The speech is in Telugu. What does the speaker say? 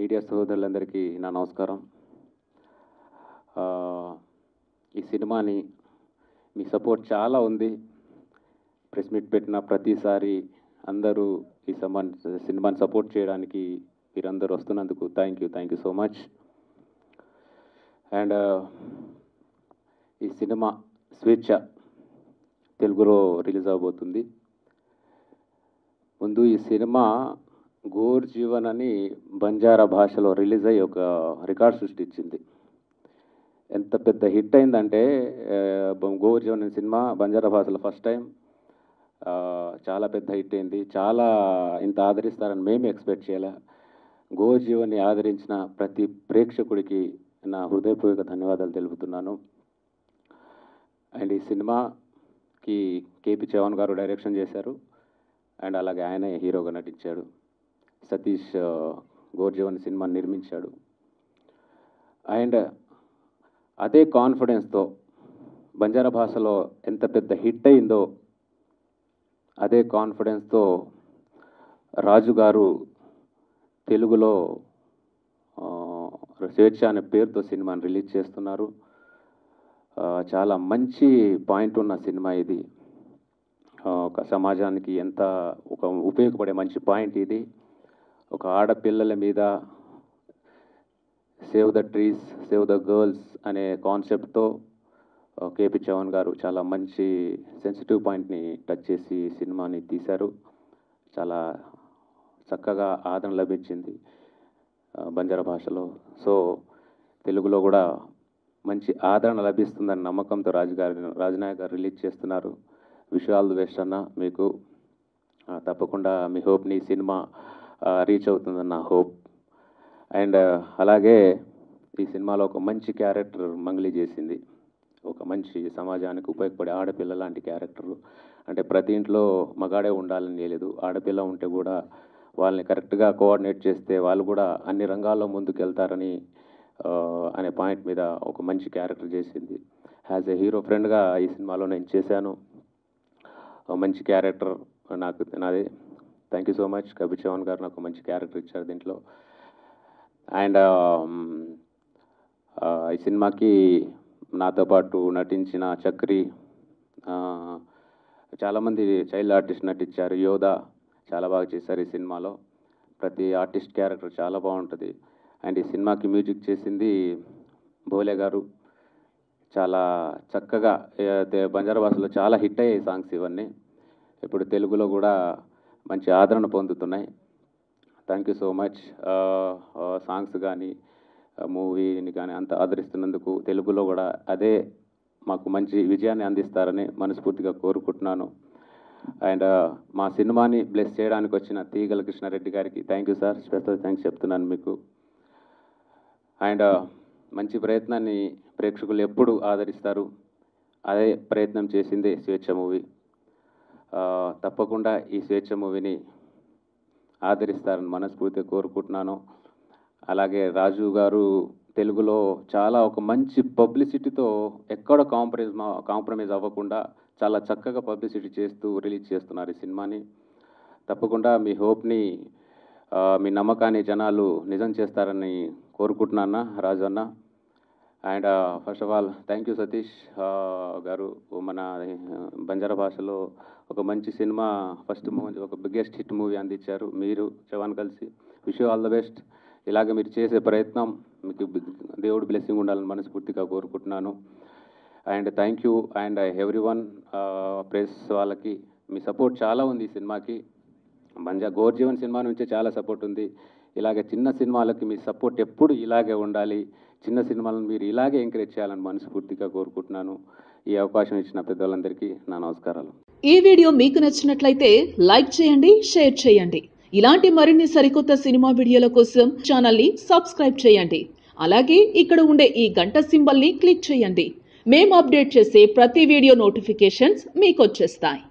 మీడియా సోదరులందరికీ నా నమస్కారం ఆ, ఈ సినిమాని మీ సపోర్ట్ చాలా ఉంది ప్రెస్ మీట్ పెట్టిన ప్రతిసారి అందరూ ఈ సినిమా సినిమాని సపోర్ట్ చేయడానికి మీరందరూ వస్తున్నందుకు thank you thank you so much and ఈ సినిమా స్వేచ్ఛ తెలుగులో రిలీజ్ అవబోతుంది ముందు ఈ సినిమా గోర్ జీవన్ అని బంజారా భాషలో రిలీజ్ అయ్యి ఒక రికార్డ్ సృష్టించింది ఎంత పెద్ద హిట్ అయిందంటే ఆ, గోర్ జీవన్ అనే సినిమా బంజారా భాషలో ఫస్ట్ టైం ఆ, చాలా పెద్ద హిట్ అయింది చాలా ఇంత ఆదరిస్తారని మేము ఎక్స్పెక్ట్ చేయలే గో జీవన్ని ఆదరించిన ప్రతి ప్రేక్షకుడికి నా హృదయపూర్వక ధన్యవాదాలు తెలుపుతున్నాను అండ్ ఈ సినిమాకి కేపి చవన్ గారు డైరెక్షన్ చేశారు అండ్ అలాగే ఆయనే హీరోగా నటించాడు సతీష్ ఆ, గోర్జీవన్ సినిమాని నిర్మించాడు అండ్ అదే కాన్ఫిడెన్స్తో బంజారా భాషలో ఎంత పెద్ద హిట్ అయిందో అదే కాన్ఫిడెన్స్తో రాజు గారు తెలుగులో ఆ, స్వేచ్ఛ అనే పేరుతో సినిమాని రిలీజ్ చేస్తున్నారు ఆ, చాలా మంచి పాయింట్ ఉన్న సినిమా ఇది ఆ, ఒక సమాజానికి ఎంత ఒక ఉపయోగపడే మంచి పాయింట్ ఇది ఒక ఆడపిల్లల మీద save the trees save the girls అనే కాన్సెప్ట్తో కేపి చవన్ గారు చాలా మంచి సెన్సిటివ్ పాయింట్ని టచ్ చేసి ఈ సినిమాని తీశారు చాలా చక్కగా ఆదరణ లభించింది ఆ, బంజారా భాషలో సో తెలుగులో కూడా మంచి ఆదరణ లభిస్తుందని నమ్మకంతో రాజు గారి రాజనాయక్ గారు రిలీజ్ చేస్తున్నారు విష్ ఆల్ ది బెస్ట్ అన్న మీకు ఆ, తప్పకుండా మీ హోప్ని ఈ సినిమా రీచ్ అవుతుందన్న హోప్ అండ్ అలాగే ఈ సినిమాలో ఒక మంచి క్యారెక్టర్ మంగ్లీ చేసింది ఒక మంచి సమాజానికి ఉపయోగపడే ఆడపిల్ల లాంటి క్యారెక్టర్ అంటే ప్రతి ఇంట్లో మగాడే ఉండాలని లేదు ఆడపిల్ల ఉంటే కూడా వాళ్ళని కరెక్ట్గా కోఆర్డినేట్ చేస్తే వాళ్ళు కూడా అన్ని రంగాల్లో ముందుకు వెళ్తారని ఆ, అనే పాయింట్ మీద ఒక మంచి క్యారెక్టర్ చేసింది యాజ్ ఎ హీరో ఫ్రెండ్గా ఈ సినిమాలో నేను చేశాను ఒక మంచి క్యారెక్టర్ నాకు నాది thank you so much Kabir Chauhan garu నాకు మంచి క్యారెక్టర్ ఇచ్చారు దీంట్లో అండ్ ఈ సినిమాకి నాతో పాటు నటించిన చక్రి ఆ, చాలామంది చైల్డ్ ఆర్టిస్ట్ నటించారు యోధ చాలా బాగా చేశారు ఈ సినిమాలో ప్రతి ఆర్టిస్ట్ క్యారెక్టర్ చాలా బాగుంటుంది అండ్ ఈ సినిమాకి మ్యూజిక్ చేసింది భోలే గారు చాలా చక్కగా ఏ, తే- బంజారా భాషలో చాలా హిట్ అయ్యాయి సాంగ్స్ ఇవన్నీ ఇప్పుడు తెలుగులో కూడా మంచి ఆదరణ పొందుతున్నాయి thank you so much songs కానీ మూవీని కానీ అంత ఆదరిస్తున్నందుకు తెలుగులో కూడా అదే మాకు మంచి విజయాన్ని అందిస్తారని మనస్ఫూర్తిగా కోరుకుంటున్నాను అండ్ మా సినిమాని బ్లెస్ చేయడానికి వచ్చిన తీగల కృష్ణారెడ్డి గారికి thank you sir special thanks చెప్తున్నాను మీకు అండ్ మంచి ప్రయత్నాన్ని ప్రేక్షకులు ఎప్పుడు ఆదరిస్తారు అదే ప్రయత్నం చేసిందే స్వేచ్ఛ మూవీ తప్పకుండా ఈ స్వేచ్ఛ మూవీని ఆదరిస్తారని మనస్ఫూర్తిగా కోరుకుంటున్నాను అలాగే రాజు గారు తెలుగులో చాలా ఒక మంచి పబ్లిసిటీతో ఎక్కడ కాంప్రమైజ్ కాంప్రమైజ్ అవ్వకుండా చాలా చక్కగా పబ్లిసిటీ చేస్తూ రిలీజ్ చేస్తున్నారు ఈ సినిమాని తప్పకుండా మీ హోప్ని ఆ, మీ నమ్మకాన్ని జనాలు నిజం చేస్తారని కోరుకుంటున్నాను రాజు అన్న and first of all thank you Satish ఆ, గారు మన ఆ, బంజారా భాషలో ఒక మంచి సినిమా ఫస్ట్ మూవీ ఒక బిగ్గెస్ట్ హిట్ మూవీ అందించారు మీరు చవాన్ కలిసి విష్ ఆల్ ద బెస్ట్ ఇలాగ మీరు చేసే ప్రయత్నం మీకు దేవుడు బ్లెస్సింగ్ ఉండాలని మనస్ఫూర్తిగా కోరుకుంటున్నాను and thank you and every one press వాళ్ళకి మీ సపోర్ట్ చాలా ఉంది ఈ సినిమాకి మంజా గోర్జీవన్ సినిమా నుంచే చాలా సపోర్ట్ ఉంది ఇలాగే చిన్న సినిమాలకి మీ సపోర్ట్ ఎప్పుడు ఇలాగే ఉండాలి చిన్న సినిమాలను మీరు ఇలాగే ఎంకరేజ్ చేయాలని మనస్ఫూర్తిగా కోరుకుంటున్నాను ఈ అవకాశం ఇచ్చిన పెద్దవాళ్ళందరికీ నా నమస్కారాలు ఈ వీడియో మీకు నచ్చినట్లయితే లైక్ చేయండి షేర్ చేయండి ఇలాంటి మరిన్ని సరికొత్త సినిమా వీడియోల కోసం ఛానల్ని సబ్స్క్రైబ్ చేయండి అలాగే ఇక్కడ ఉండే ఈ గంట సింబల్ని క్లిక్ చేయండి మేము అప్డేట్ చేసే ప్రతి వీడియో నోటిఫికేషన్స్ మీకు వచ్చేస్తాయి